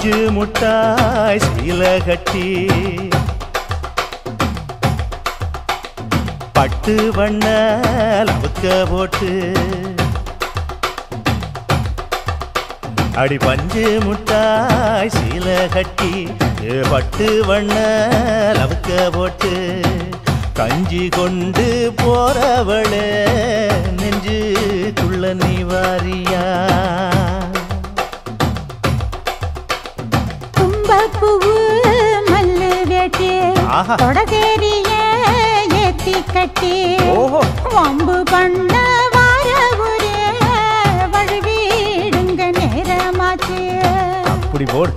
பஞ்சு முட்டாய் சீல கட்டி பட்டு வண்ண லவுக்க போட்டு அடி பஞ்சு முட்டாய் சீல கட்டி ஏ பட்டு வண்ண லவுக்க போட்டு கஞ்சி கொண்டு போறவளே நெஞ்சுக்குள்ள நீ வாரியா தும்பப்பூவு மல்லு வேட்டி ஆஹா. தொடதேரிய ஏத்தி கட்டி ஓஹோ வம்பு பண்ண வார ஊரே வழுவிடுங்க நேரமாச்சு அப்படி போடு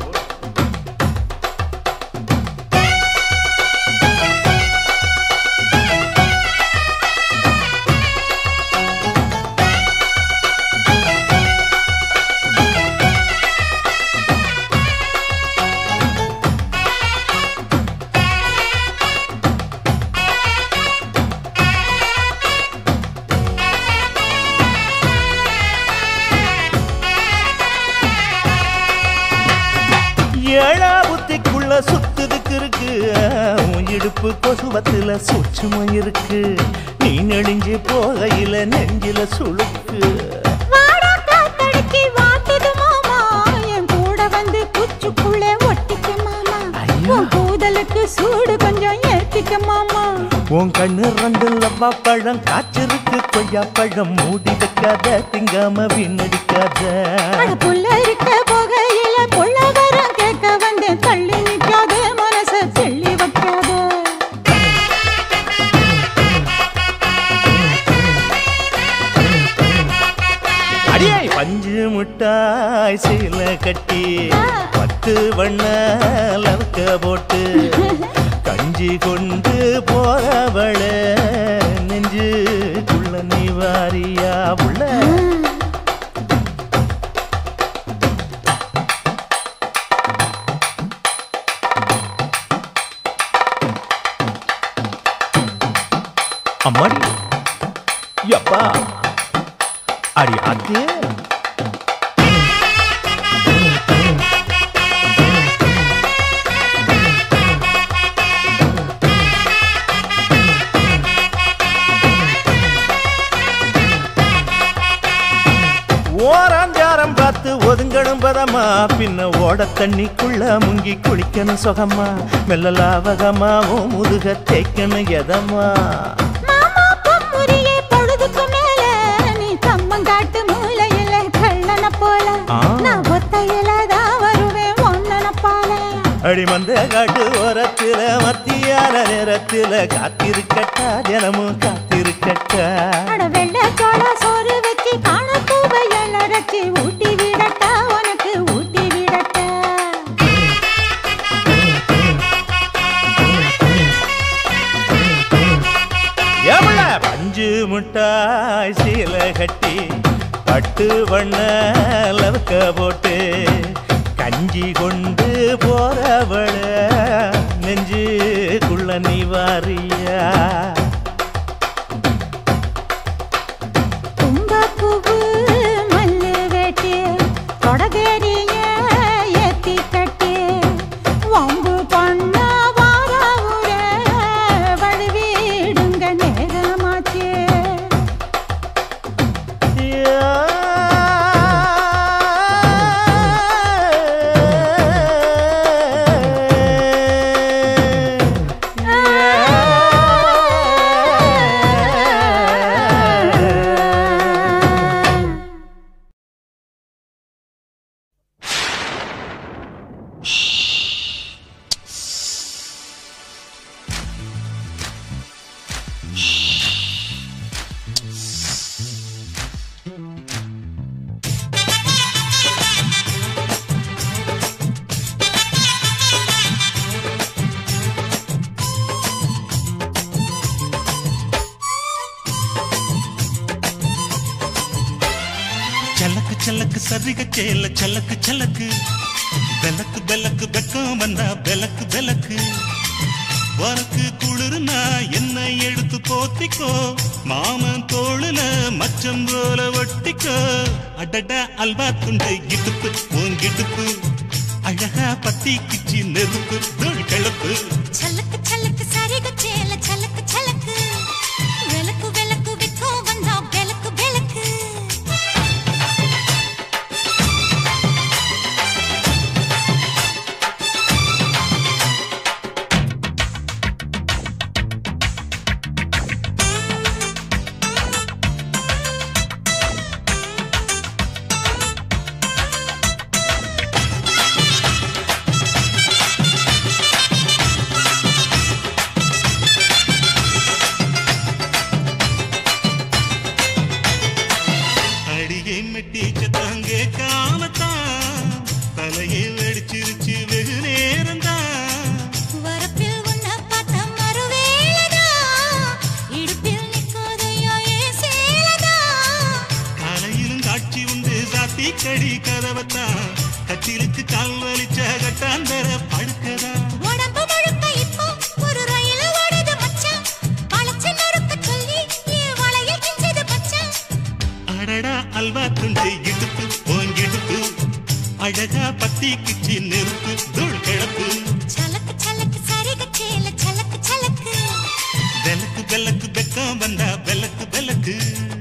ஏழா புத்திக்குள்ள சுத்துதுக்கு இருக்கு உன் இடுப்பு கொசுவத்துல சூட்சுமம் இருக்கு நீ நெளிஞ்சு போகையில நெஞ்சில சுளுக்கு வாடா காத்தடிச்சு வாட்டுது மாமா என் கூட வந்து குச்சுக்குள்ளே ஒட்டிக்க மாமா ஐயோ. உன் கூதலுக்கு சூடு கொஞ்சம் ஏத்திக்க மாமா உன் கண்ணு ரெண்டு லவ்வா பழம் காய்ச்சிருக்கு கொய்யா பழம் மூடி வைக்காத திங்காம வீணடிக்காத அட புள்ள இருக்க போகையில புள்ள வரம் கேட்க வந்தேன் தள்ளி நிக்காத மனச தெள்ளி வைக்காத அடியே பஞ்சு முட்டாய் சீல கட்டி பத்து வண்ண லவுக்க போட்டு கஞ்சி கொண்டு போறவள நெஞ்சுக்குள்ள நீ வாரியா உள்ள அம்மாடி யப்பா அடி அத்தே ஓராஞ்சாரம் பார்த்து ஒதுங்கணும் பதமா பின்ன ஓட தண்ணிக்குள்ள முங்கி குளிக்கணும் சுகமா மெல்ல லாவகமாவும் முதுக தேய்க்கணும் எதமா மாமா பொம்முரியே பொழுதுக்கு மேல நீ கம்மங்காட்டு மூலையில கள்ளன போல ஆ. நான் ஒத்தையில தான் வருவேன் ஒன்னன போல அடி மந்த காட்டு ஓரத்துல மத்தியான நேரத்துல காத்திருக்கட்டா தினமும் காத்திருக்கட்டா அட வெள்ளை சோள சோறு வச்சு காண பூவையல் அரைச்சி ஊட்டி விடட்டா உனக்கு ஊட்டி விடட்டா எவ்வள பஞ்சு முட்டாய் சீல கட்டி பட்டு வண்ண லவுக்க போட்டு கஞ்சி கொண்டு போறவள நெஞ்சுக்குள்ள நீ வாரியா தும்பப்பூவு மல்லு வேட்டி தொடதேரிய ஏத்தி கட்டி வம்பு பண்ண வார ஊரே வழுவிடுங்க நேரமாச்சு சலக்கு சலக்கு சரிக சேல சலக்கு சலக்கு பெலக்கு பெலக்கு வெக்கம் வந்தா பெலக்கு பெலக்கு உனக்கு குளிர்னா என்ன எடுத்து போத்திக்கோ மாமன் தோளுல மச்சம் போல ஒட்டிக்கோ அடடா அல்வா துண்டு இடுப்பு உன் இடுப்பு அழகா பத்தி கிச்சி நெருப்பு தூள் கிளப்பு சலக்கு சலக்கு சரிக சேல சலக்கு சலக்கு விளக்கு விளக்கு விக்கும் வந்தா விளக்கு விளக்கு அடியை மெட்டி சத்தங்க காமத்தான் தலையை வெடிச்சிருச்சு வெகு நேரம்தான் வரப்பில் உன்னை பார்த்த மறுவேளைதான் இடுப்பில் நிற்காதையா ஏன் சேலதான் காலையிலும் காட்சி உண்டு சாத்தி கடி கதவத்தான் கட்டிலுக்கு கால் வலிச்ச கட்டாந்தர படுக்கதா உடம்பு முழுக்க இப்போ ஒரு ரயில் ஓடுது மச்சான் வளைச்சு நறுக்க சொல்லி என் வளையல் கிஞ்சது மச்சான் அடடா அல்வா துண்டு இடுப்பு ஓங்கிடுப்பு அழகா பத்தி கிச்சி நெருப்பு தூள் கிளப்பு சலக்கு சலக்கு சரிக சேல சலக்கு சலக்கு வெலக்கு வெலக்கு வெக்கம் வந்தா வெலக்கு வெலக்கு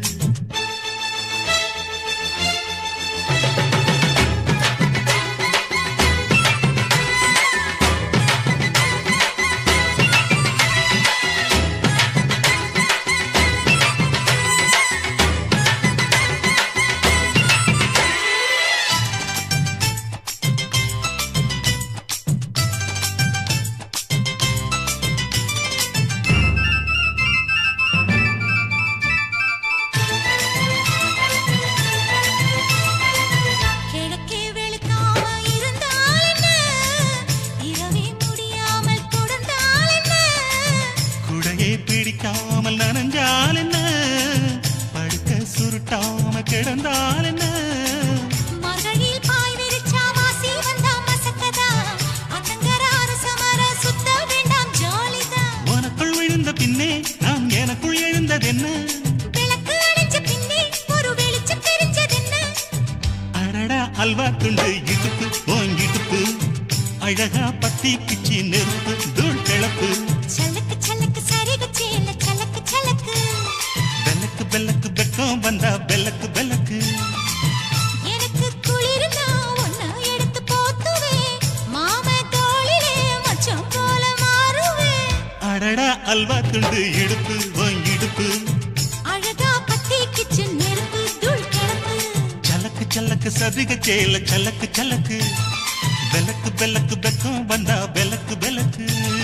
கிழக்கே வெளுக்காம இருந்தால் என்ன இரவே முடியாமல் கொடுத்தால் என்ன குடையை பிடிக்காமல் நனைஞ்சால் என்ன படுக்க சுருட்டாம கிடந்தால் என்ன மகளில் பாய் விரிச்சா வாசி வந்தா மசக்கதா அத்தங்கர அரசமர சுத்த வேண்டாம் ஜாலிதான் உனக்குள் விழுந்த பின்னே நான் எனக்குள் எழுந்ததென்ன விளக்கு அணைஞ்ச பின்னே ஒரு வெளிச்சம் தெரிஞ்சதென்ன அடடா அல்வா துண்டு இடுப்பு ஓங்கிடுப்பு அழகா பத்தி கிச்சி நெருப்பு தூள் கிளப்பு சலக்கு சலக்கு சரிக சேல சலக்கு சலக்கு வெலக்கு வெலக்கு வெக்கம் வந்தா வெலக்கு வெலக்கு எனக்கு குளிர்னா ஒன்ன எடுத்து போத்துவேன் மாம தோளிலே மச்சம் போல மாறுவேன் அடடா அல்வா துண்டு இடுப்பு ஓங்கிடுப்பு அழகா பத்தி கிச்சு நெருப்பு தூள் கிளப்பு சலக்கு சலக்கு சதிக சேல சலக்கு சலக்கு வெலக்கு வெலக்கு வெக்கம் வந்தா வெலக்கு வெலக்கு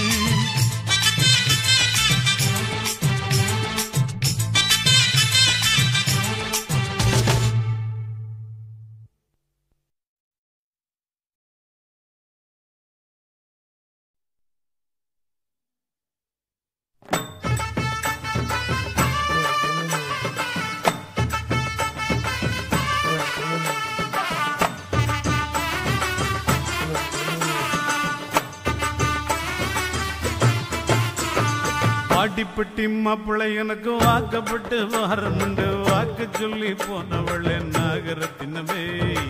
பாட்டிப்பட்டி மாப்பிள்ளை எனக்கு வாக்கப்பட்டு வரணுண்டு வாக்கு சொல்லி போனவளே நாகரத்தினமே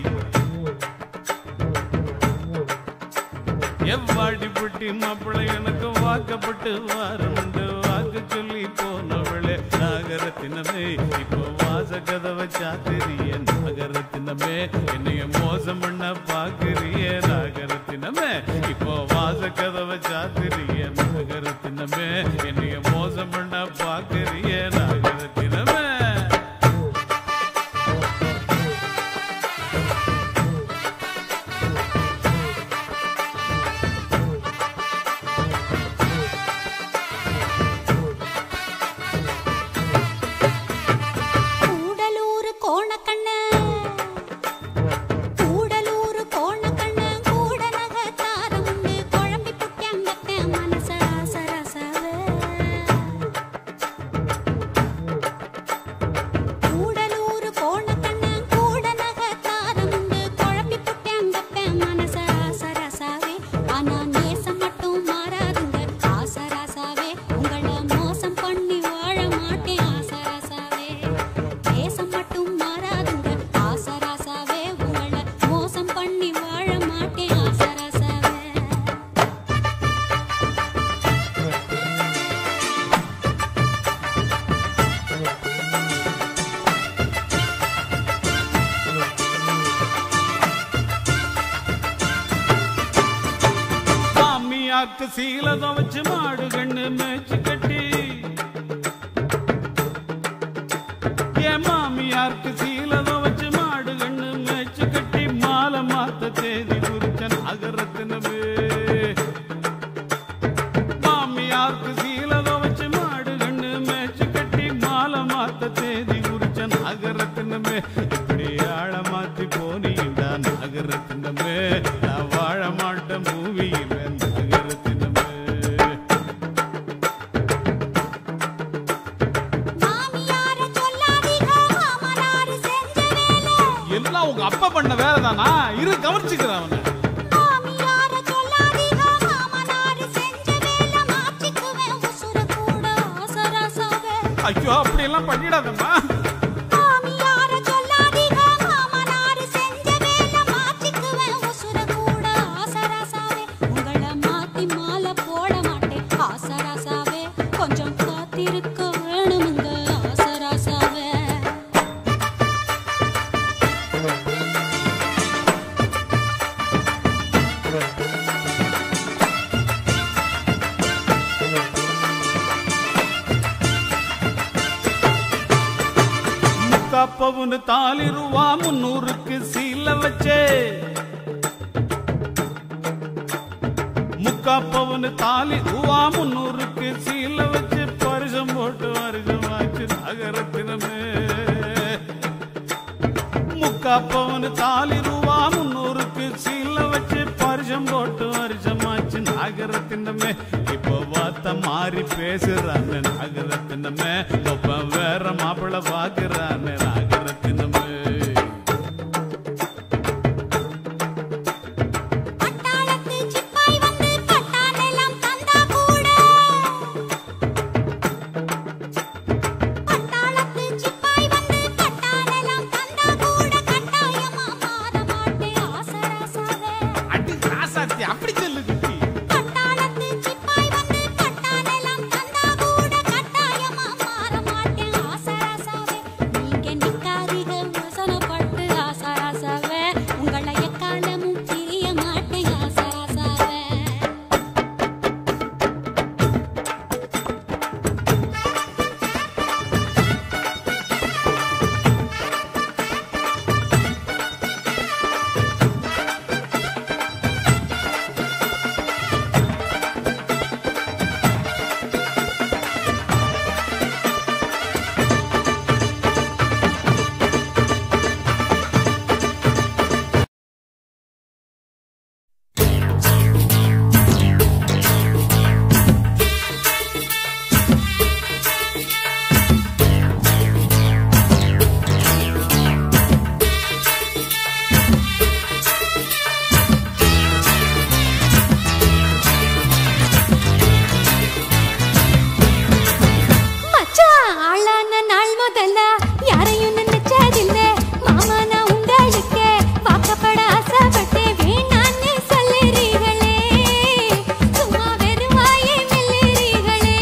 எவ்வாடிப்பட்டி மாப்பிள்ளை எனக்கு வாக்கப்பட்டு வரணுண்டு வாக்கு சொல்லி போனவளே நாகரத்தினமே இப்போ வாச கதவை சாத்திரிய நாகரத்தினமே என்னைய மோசம் பண்ண பாக்குறிய நாகரத்தினமே இப்போ வாச கதவை சாத்திரிய நாகரத்தினமே என்னைய மோசம் பண்ண பாக்குறிய நாகரத்தினமே கூடலூர் கோணக்கண்ண கூடலூர் கோணக்கண்ண கூட நகத்தாரம் உண்டு குழம்பி புட்டியங்கத்த மனச ராச ராசாவே மாமியாருக்கு சீல துவச்சு மாடு கண்ணு மேய்ச்சி கட்டி என் மாமியாருக்கு சீல துவச்சு மாடு கண்ணு மேய்ச்சி கட்டி மாலை மாத்த தேதி குறிச்ச நகரத்தினமே மாமியாருக்கு சீல துவச்சு மாடு கண்ணு மேய்ச்சி கட்டி மாலை மாத்த தேதி குறிச்ச நகரத்தினமே இப்படி ஆழ மாத்தி போனீங்கடா நகரத்தினமே நான் வாழ மாட்டேன் பூமியில நகரத்தினமே மாமியார சொல்லாதீங்க மாமனாரு செஞ்ச வேலை எல்லாம் உங்க அப்பா பண்ண வேலை தானா இரு கவனிச்சுக்கிறேன் அவனை மாமியார சொல்லாதீங்க மாமனாரு செஞ்ச வேலை மாற்றிக்குவேன் உசுர கூட ஆசராசாவே ஐயோ அப்படி எல்லாம் பண்ணிடாதம்மா மாமியார சொல்லாதீங்க மாமனாரு செஞ்ச வேலை மாற்றிக்குவேன் உசுர கூட ஆசராசாவே உங்கள மாத்தி மாலை போட மாட்டேன் ஆசராசாவே கொஞ்சம் காத்திருக்க வேணுமுங்க ஆசராசாவே முக்காப்பவுன்னு தாலி ரூபா முன்னூறுக்கு சீல வச்சே முக்காப்பவுன்னு தாலி ரூபா முன்னூறுக்கு சீல வச்சு பரிசம் போட்டு வருஷமாச்சு நகரத்தினமே முக்காப்பவுன்னு தாலி ரூபா முன்னூறுக்கு சீல வச்சு பரிசம் போட்டு வருஷமாச்சு நகரத்தினமே இப்போ வார்த்தை மாறி பேசுறான்னு நகரத்தினமே ஒப்ப வேற மாப்பிள்ள பாக்குறான்னு நகரத்தினமே பட்டாளத்து சிப்பாய் வந்து பட்டாளெல்லாம் தந்தா கூட பட்டாளத்து சிப்பாய் வந்து பட்டாளெல்லாம் தந்தா கூட கட்டாயமா மாற மாட்டேன் ஆசராசாவே அடி ராசாத்தி அப்படி சொல்லு குட்டி பட்டாளத்து சிப்பாய் வந்து பட்டாளெல்லாம் தந்தா கூட கட்டாயமா மாற மாட்டேன் ஆசராசாவே நீங்க நிக்காதீங்க வசனப்பட்டு ஆசராசாவே உங்களை எக்காலமும் பிரிய மாட்டேன் ஆசராசாவே மச்சான் ஆளான நாள் முதல்ல யாரையும் நினைச்சதில்ல மாமா நான் உங்களுக்கு வாக்கப்பட ஆசைப்பட்டேன் வேணான்னு சொல்லுறீங்களே சும்மா வெறும் வாயை மெல்லுறீங்களே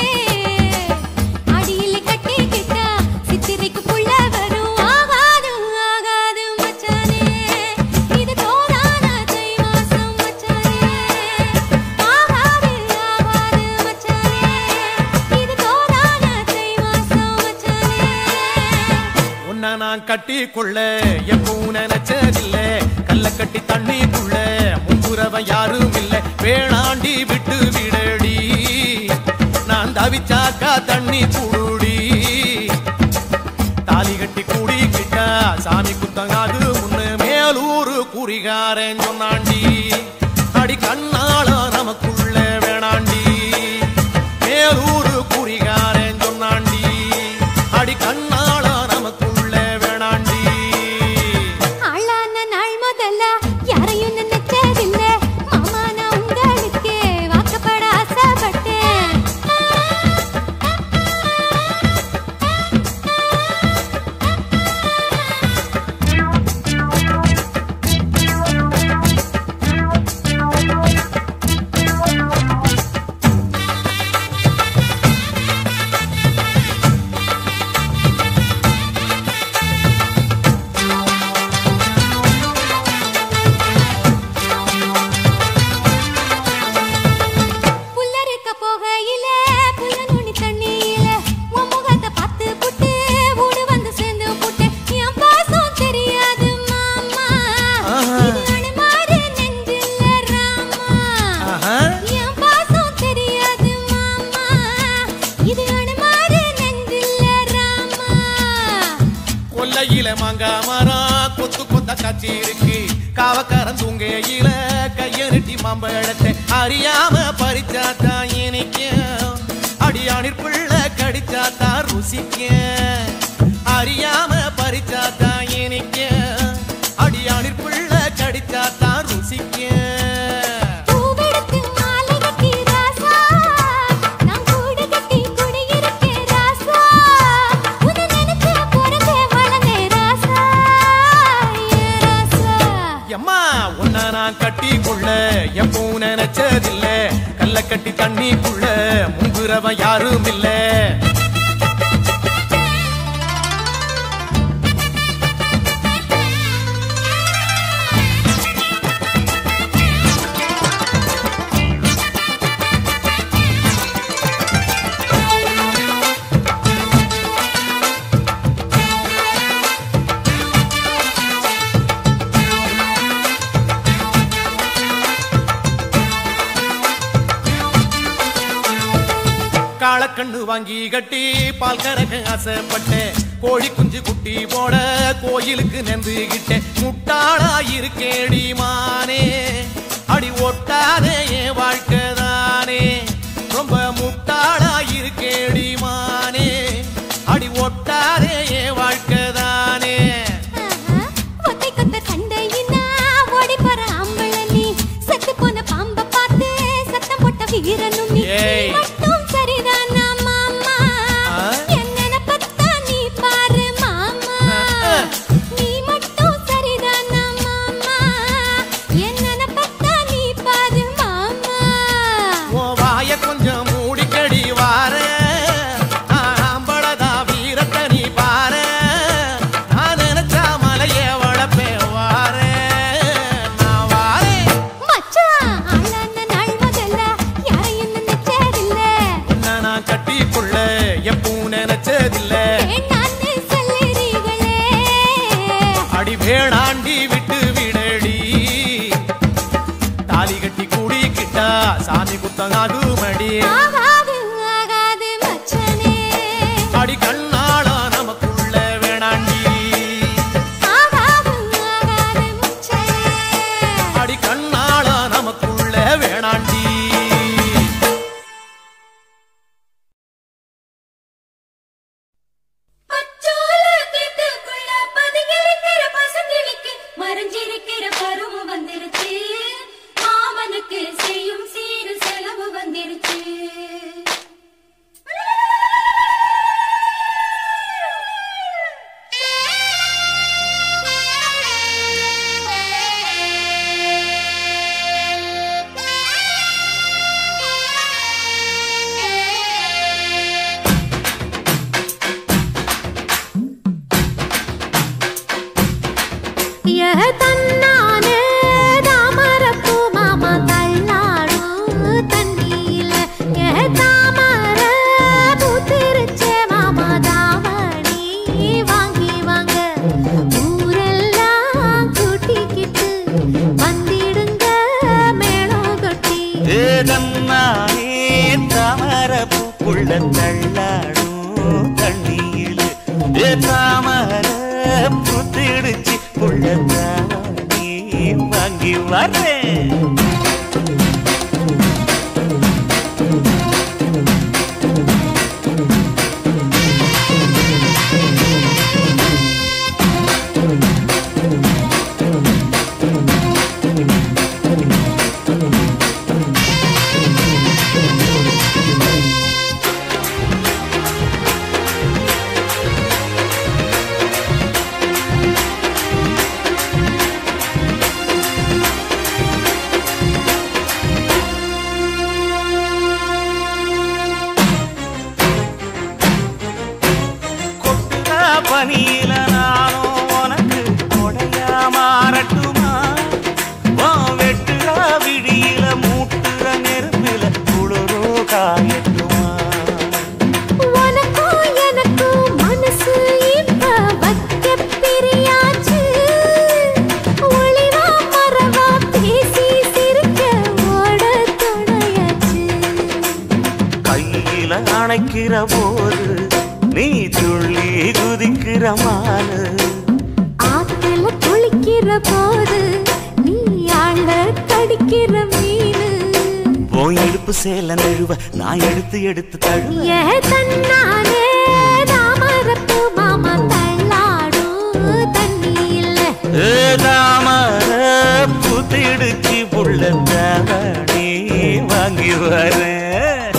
அடியில் கட்டிக்கிட்டா சித்திரைக்கு புள்ள வரும் ஆகாது ஆகாது மச்சானே இது தோதான தை மாசம் மச்சானே ஆகாது ஆகாது மச்சானே இது தோதான தை மாசம் மச்சானே உன்னை நான் கட்டி கொள்ள எப்பவும் நினைச்சதில்ல கல்ல கட்டி தண்ணிக்குள்ள முன்புறவன் யாரும் இல்ல வேணாண்டி விட்டு விடடி நான் தவிச்சாக்கா தண்ணி குடுடி தாலி கட்டி கூடிக்கிட்டா சாமி குத்தங்காது முன்னு மேலூரு குறிகாரன் சொன்னாண்டி அடி கண்ணால நமக்குள்ள வேணாண்டி மேலூரு குறிகாரன் சொன்னாண்டி அடி கண்ணால நமக்குள்ள வேணாண்டி ஆளான நாள் முதல்ல யாரையும் நினைச்சதில்ல மாமா நான் உங்களுக்கு வாக்கப்பட ஆசைப்பட்டேன் மாங்காய் மரம் கொத்து கொத்த காட்சி இருக்கு காவக்காரன் தூங்கையில கைய நெட்டி மாம்பழத்தை அறியாம பறிச்சாத்தான் இனிக்கும் அடியானிற் பிள்ளை கடிச்சாத்தான் ருசிக்கும் அறியாம பறிச்சாத்தான் இனிக்கும் அடியானிற் பிள்ளை கடிச்சாத்தான் ருசிக்கும் பூவெடுத்து மாலை கட்டி ராசா நான் கூடு கட்டி குடியிருக்கேன் ராசா உன்னை நினைச்ச பிறந்தே வளர்ந்தேன் ராசா ஏ ராசா எம்மா உன்னை நான் கட்டி கொள்ள எப்பவும் நினைச்சதில்ல கல்ல கட்டி தண்ணிக்குள்ள முங்குறவன் யாரும் இல்ல காளக்கண்ணு வாங்கி கட்டி பால் கறக்க ஆசைப்பட்டேன் கோழி குஞ்சு குட்டி போட கோயிலுக்கு நெந்துகிட்டேன் முட்டாளா இருக்கேடி மானே அடி ஒட்டாதே என் வாழ்க்கை தானே ரொம்ப முட்டாளா இருக்கேடி மானே அடி ஒட்டாதே என் வாழ்க்கை தானே ஆஹா, ஒத்தை கொத்த சண்டையினா ஓடி போற ஆம்பள நீ செத்து போன பாம்ப பார்த்து சத்தம் போட்ட வீரனும் நீ ஏய். மட்டும் சரிதானா மாமா ஆ? என்ன நினைப்பத்தான் நீ பாரு மாமா ஆ. நீ மட்டும் சரிதானா மாமா என்ன நினைப்பத்தான் நீ பாரு மாமா உன் வாய கொஞ்சம் மூடிக்கடி வார ஆம்பளதா வீரத்தை நீ பாரு நான் நினைச்சா மலைய வளப்பேன் வார நான் வாரேன் மச்சான் ஆளான நாள் முதல்ல யாரையும் நினைச்சதில்ல உன்னை நான் கட்டிக்கொள்ள எப்பவும் நினைச்சதில்ல வேண்டான்னு சொல்லுறீங்களே அடி வேணாண்டி விட்டு விடடி தாலி கட்டி கூடிக்கிட்டா சாமி குத்தம் ஆகுமடி ஆகாது ஆகாது மச்சனே அடி கண்ணாளா நமக்குள்ள வேணாண்டி ஆகாது ஆகாது மச்சனே அடி கண்ணாளா நமக்குள்ள வேணாண்டி பச்சோல கிட்டுக்குள்ள பதுங்கிருக்கிற பசங்களுக்கு மறைஞ்சிருக்கிற பருவம் வந்துருச்சு மாமனுக்கு செய்யும் சீரு செலவு வந்துருச்சு தன்னானே தாமரப்பூ மாமா தள்ளாடும் தண்ணியில ஏ தாமர பூத்திருச்சே மாமா தாவணி வாங்கி வாங்க ஊரெல்லாம் கூட்டிக்கிட்டு வந்திடுங்க மேளம் கொட்டி ஏதம்மானே தாமர பூக்குள்ள தள்ளாடும் தண்ணியில் ஏ தாமர புத்திடுச்சு புள்ள தானே வாங்கி வரேன் கொட்டுதா பனியில நானும் உனக்கு கொடையா மாறட்டுமா உன் வெட்டுறா விடியில மூட்டுற நெருப்பில குளிரோ காயட்டுமா உனக்கும் எனக்கும் மனசு இப்ப வைக்க பிரியாச்சு ஒளிவா மறவா பேசி சிரிக்க ஓட துணையாச்சு கையில அணைக்கிற போது நீ துள்ளி குதிக்கிற மானு போது நீ ஆள கடிக்கிற மீனு போய் எடுப்பு சேல நழுவ நான் எடுத்து எடுத்து தழுவ ஏ தன்னானே தாமரப்பு மாமா தள்ளாடும் தண்ணி இல்ல தாமர புத்திடுச்சு புள்ள தாவணி வாங்கி வரேன்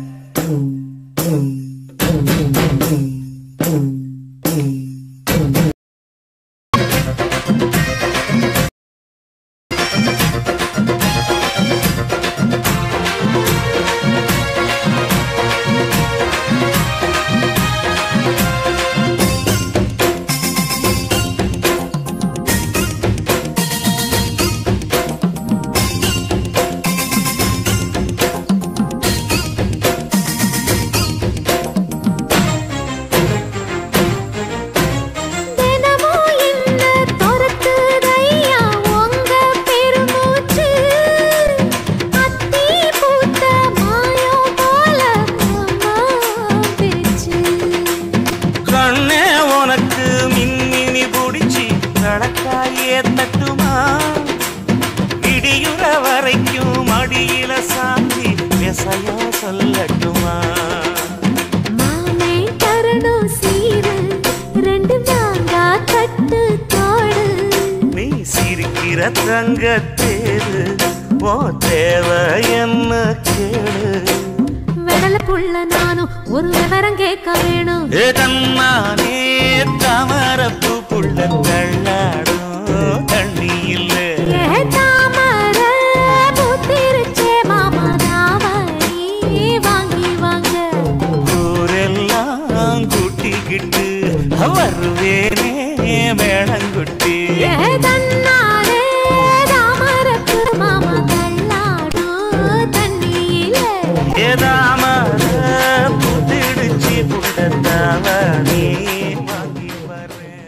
தினமும் என்ன துரத்துதையா உங்க பெருமூச்சு அத்தி பூத்த மாயம் போல மாமா பிரிச்சு கண்ணே உனக்கு மின்மினி பிடிச்சி நடக்காயே தட்டுமா இடியுற வரைக்கும் மடியில சாந்தி விசையா சொல்லட்டுமா மாமே தரணும் சீரு ரெண்டு மாங்கா கட்டு தோடு நீ சிரிக்கிற தங்க தேரு ஓ தேவை என்ன கேளு வெடல புள்ள நானும் ஒரு விவரம் கேட்க வேணும் ஏ தன்னானே தாமரப்பு புள்ள தள்ளாடும் தண்ணி இல்லை ஏ தாமர பூத்திருச்சே மாமா தாவணி வாங்கி வாங்க ஊரெல்லாம் கூட்டிக்கிட்டு வருவேனே மேளங்குட்டி ஏ தன்னாரே தாமரப்பு மாமா தள்ளாடும் தண்ணியில ஏதாமர புத்திடுச்சு புட்டத்தாவணி வாங்கி வரேன்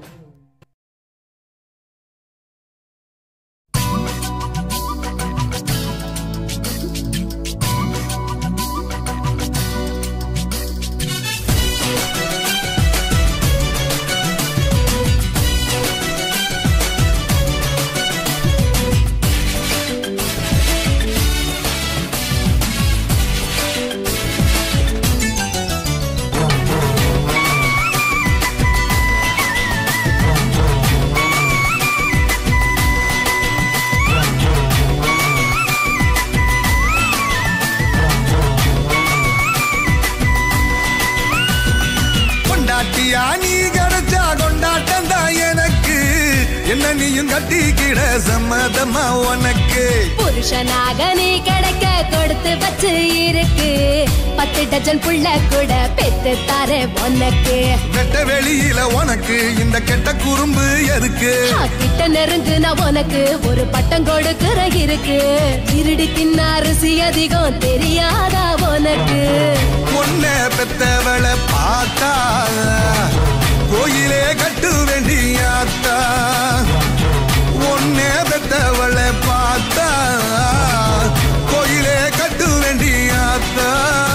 கொண்டாட்டியா நீ கிடைச்சா கொண்டாட்டம் தான் எனக்கு என்ன நீயும் கட்டிக்கிட சம்மதமா உனக்கு புருஷனாக நீ கிடைக்க கொடுத்து வச்சு இருக்கு பத்து டஜன் புள்ள கூட பெத்து தாரே உனக்கு வெட்ட வெளியில உனக்கு இந்த கெட்ட குறும்பு எதுக்கு கிட்ட நெருங்கு நான் உனக்கு ஒரு பட்டம் கொடுக்கிற இருக்கு திருடி தின்ன அரிசி அதிகம் தெரியாதா உனக்கு பொண்ண பெத்தவளை பார்த்தா கோயிலே கட்டு வேண்டியாத்தா ஒன்னே பெத்தவளை பார்த்தா கோயிலே கட்டு வேண்டியாத்தா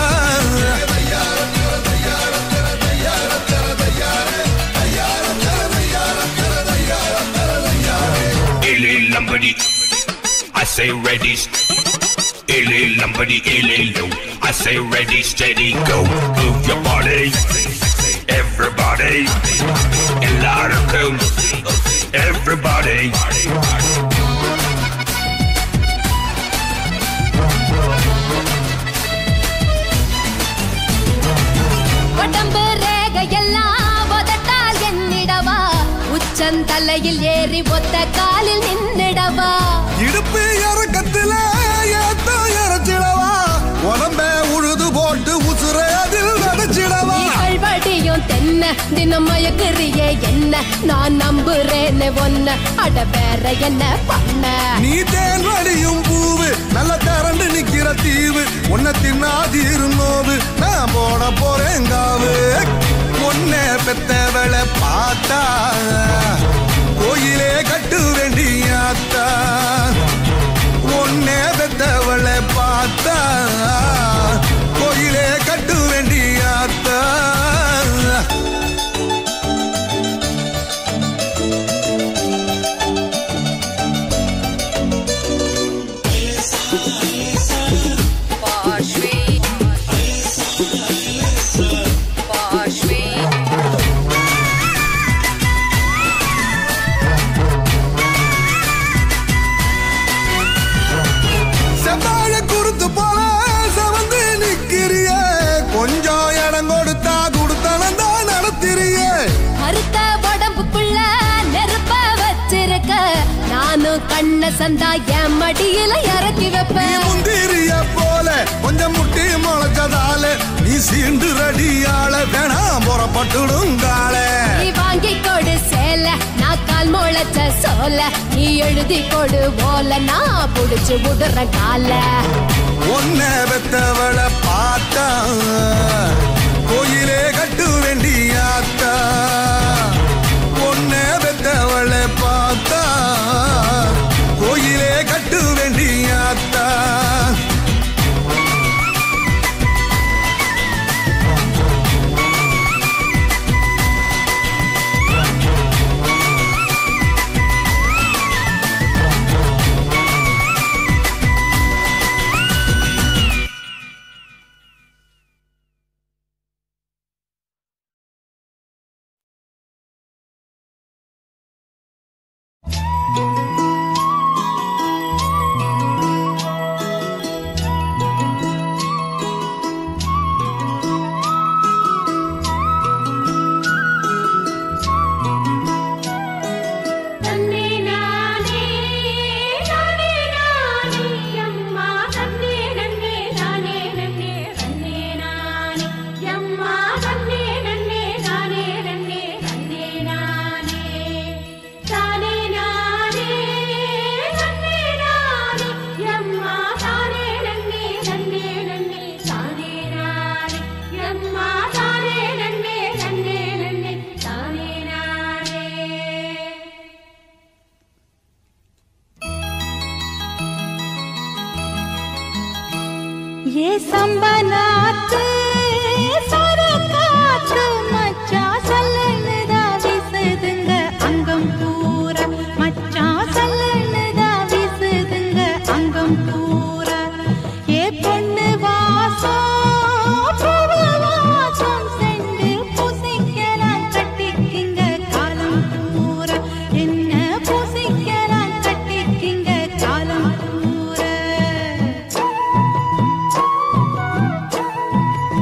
Illy Lombardi, I say ready. Illy Lombardi, illy low. I say ready, steady, go. Move your body, everybody. A lot of cool, everybody. உடம்பு ரேகையெல்லாம் உதட்டால் என்னிடவா உச்சந்தலையில் ஏறி ஒத்த காலில் நின்னிடவா இடுப்பு இறக்கத்துல ஏத்த இறச்சிடவா உடம்ப உழுது போட்டு உசுர அதில் நடிச்சிடவா வடியும் தென்ன தினம் மயக்குறியே என்ன நான் நம்புறேன்னு ஒன்ன அட வேற என்ன பண்ண நீ தேன் வடியும் பூவு நல்ல திரண்டு நிக்கிற தீவு உன்னை தின்னாதி இருந்தோவு நான் போட போறேன் காவு உன்னை பெத்தவளை பார்த்தா கோயிலே கட்டு வேண்டியாத்தா உன்னை பெத்தவளை பார்த்தா கோயிலே கட்டு வேண்டியாத்தா பண்ண சந்தா என் மடியில இறக்கி நீ வைப்பேன் முந்திரிய போல கொஞ்சம் முட்டி முளைச்சதால நீ சீண்டு ரடியால வேணாம் புறப்பட்டுடுங்கால நீ வாங்கி கொடு சேல நான் கால் முளைச்ச சோல நீ எழுதி கொடு ஓல நான் புடிச்சு விடுற கால ஒன்ன பெத்தவளை பார்த்தா கோயிலே கட்டு வேண்டியாத்தா ஒன்ன பெத்தவளை பார்த்தா கோயிலே கட்டு வேண்டியாத்தா தன்னே நானே நானே நானே அம்மா தன்னே நன்னே நானே நன்னே தன்னே நானே அம்மா தன்னே நன்னே நானே நன்னே தன்னே நானே தானே நானே தன்னே நானே அம்மா தானே நன்னே தன்னே நன்னே தானே நானே அம்மா தானே நன்னே தன்னே நன்னே தானே நானே ये संबनात सरकात मच्चा सल्लनदा विसदंग अंगम पूरा मच्चा सल्लनदा विसदंग अंगम पूरा ये பொண்ணு வாசம் பூவு வாசம் செண்டு பூசிக்கலாம் கட்டிக்கிங்க காலம் பூரா என்ன பூசிக்கலாம் கட்டிக்கிங்க காலம் பூரா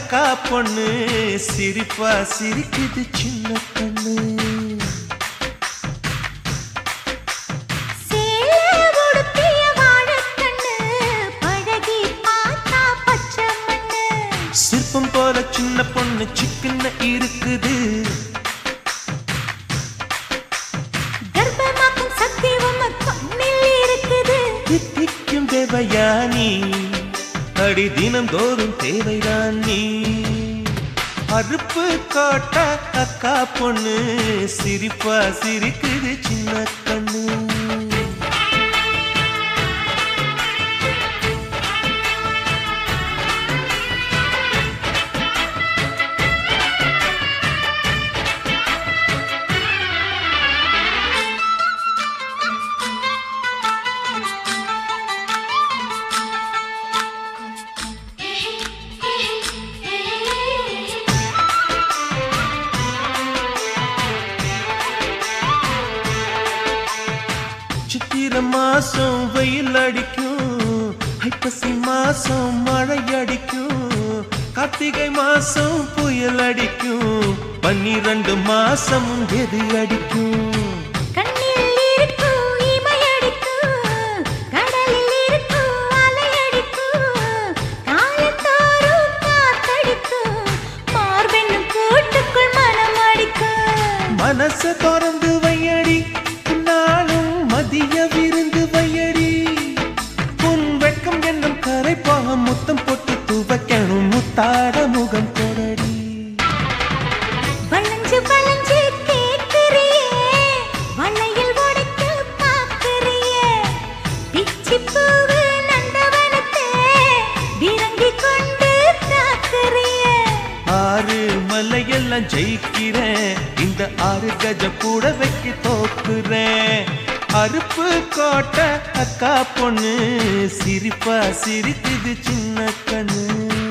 அக்கா பொண்ணு சிரிப்பா சிரிக்குது சின்ன கண்ணு சேலை உடுத்திய வாழைக்கண்ணு, பழகி பார்த்தா பச்சை மண்ணு. சிற்பம் போல சின்ன பொண்ணு சிக்கன இருக்குது கர்ப்பமாக்கும் சக்தி உம்ம கண்ணில் இருக்குது. தித்திக்கும் தேவயானி அடி தினம் தோறும் தேவைதான் நீ அறுப்பு காட்ட அக்கா பொண்ணு சிரிப்பா சிரிக்குது சின்ன கண்ணு சித்திர மாசம் வெயில் அடிக்கும் ஐப்பசி மாசம் மழை அடிக்கும் கார்த்திகை மாசம் புயல் அடிக்கும் பன்னிரண்டு மாசம் எது அடிக்கும் கண்ணில் இருக்கும் இமையடிக்கும், கடலில் இருக்கும் அலையடிக்கும், காலத்தோறும் காத்தடிக்கும், மார்பென்னும் கூட்டுக்குள் மனம் அடிக்கும். மனச திறந்து வையடி நாளும் மதிய விருந்து வையடி உன் வெட்கம் என்னும் கரைப்பாக முத்தம் போட்டு துவைக்கணும் முத்தாட முகம் தொடடி வளைஞ்சு வளைஞ்சு கேட்கிறியே, வளையல் உடைக்க பார்க்கிறியே. பிச்சிப் பூவு நந்தவனத்தே, விரங்கிக் கொண்டு தாக்குறியே. ஆறு மலையெல்லாம் ஜெயிக்கிறேன் இந்த ஆறு கஜ கூட வைக்க தோக்குறேன் அறுப்பு கோட்டை அக்கா பொண்ணு சிரிப்பா சிரிக்குது சின்ன கண்ணு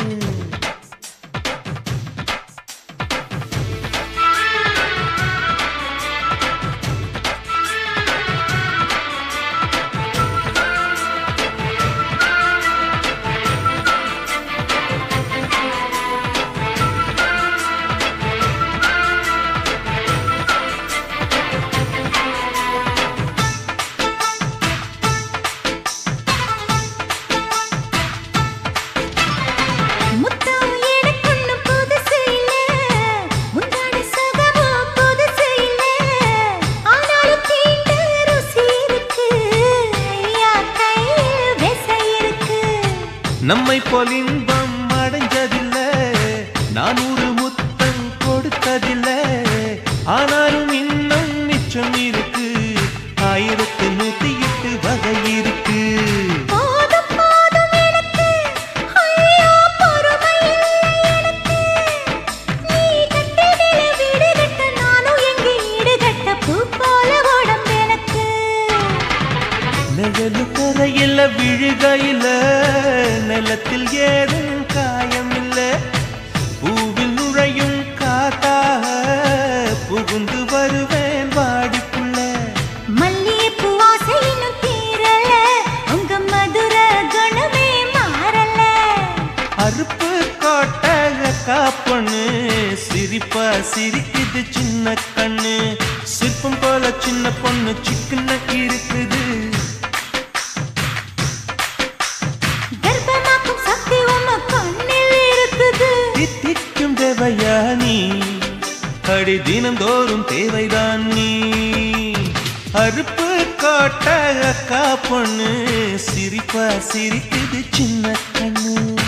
முத்தம் எனக்குன்னு புதுசு இல்ல, முந்தான சுகமும் புதுசு இல்ல. ஆனாலும் தீண்ட ருசி இருக்கு, ஐயா கையில் விசை இருக்கு. நம்மை போல் இன்பம் அடைஞ்சதில்ல நானூறு முத்தம் கொடுத்ததில்ல ஆனாலும் இன்னும் மிச்சம் இருக்கு ஆயிரத்து நூத்தி எட்டு வகை இருக்கு போதும் போதும் எனக்கு, ஐயோ பொறுமை இல்லை எனக்கு. நீ கட்டினில வீடு கட்ட, நானும் எங்கே ஈடு கட்ட, பூ போல உடம்பு எனக்கு. நிழலு கரையில விழுகையில நிலத்தில் ஏதும் காயம் இல்ல பூவில் நுழையும் காத்தாக புகுந்து வருவேன் வாடிக்குள்ள மல்லிகைப்பூ ஆசை இன்னும் தீரல, உங்க மதுர குணமே மாறல. அறுப்பு கோட்டை அக்கா பொண்ணு சிரிப்பா சிரிக்குது சின்ன கண்ணு சிற்பம் போல சின்ன பொண்ணு சிக்கன இருக்குது கர்ப்பமாக்கும் சக்தி உம்ம கண்ணில் இருக்குது. தித்திக்கும் தேவையானி அடி தினந்தோறும் தேவைதான் நீ அறுப்பு காட்ட அக்கா பொண்ணு சிரிப்பா சிரிக்குது சின்ன கண்ணு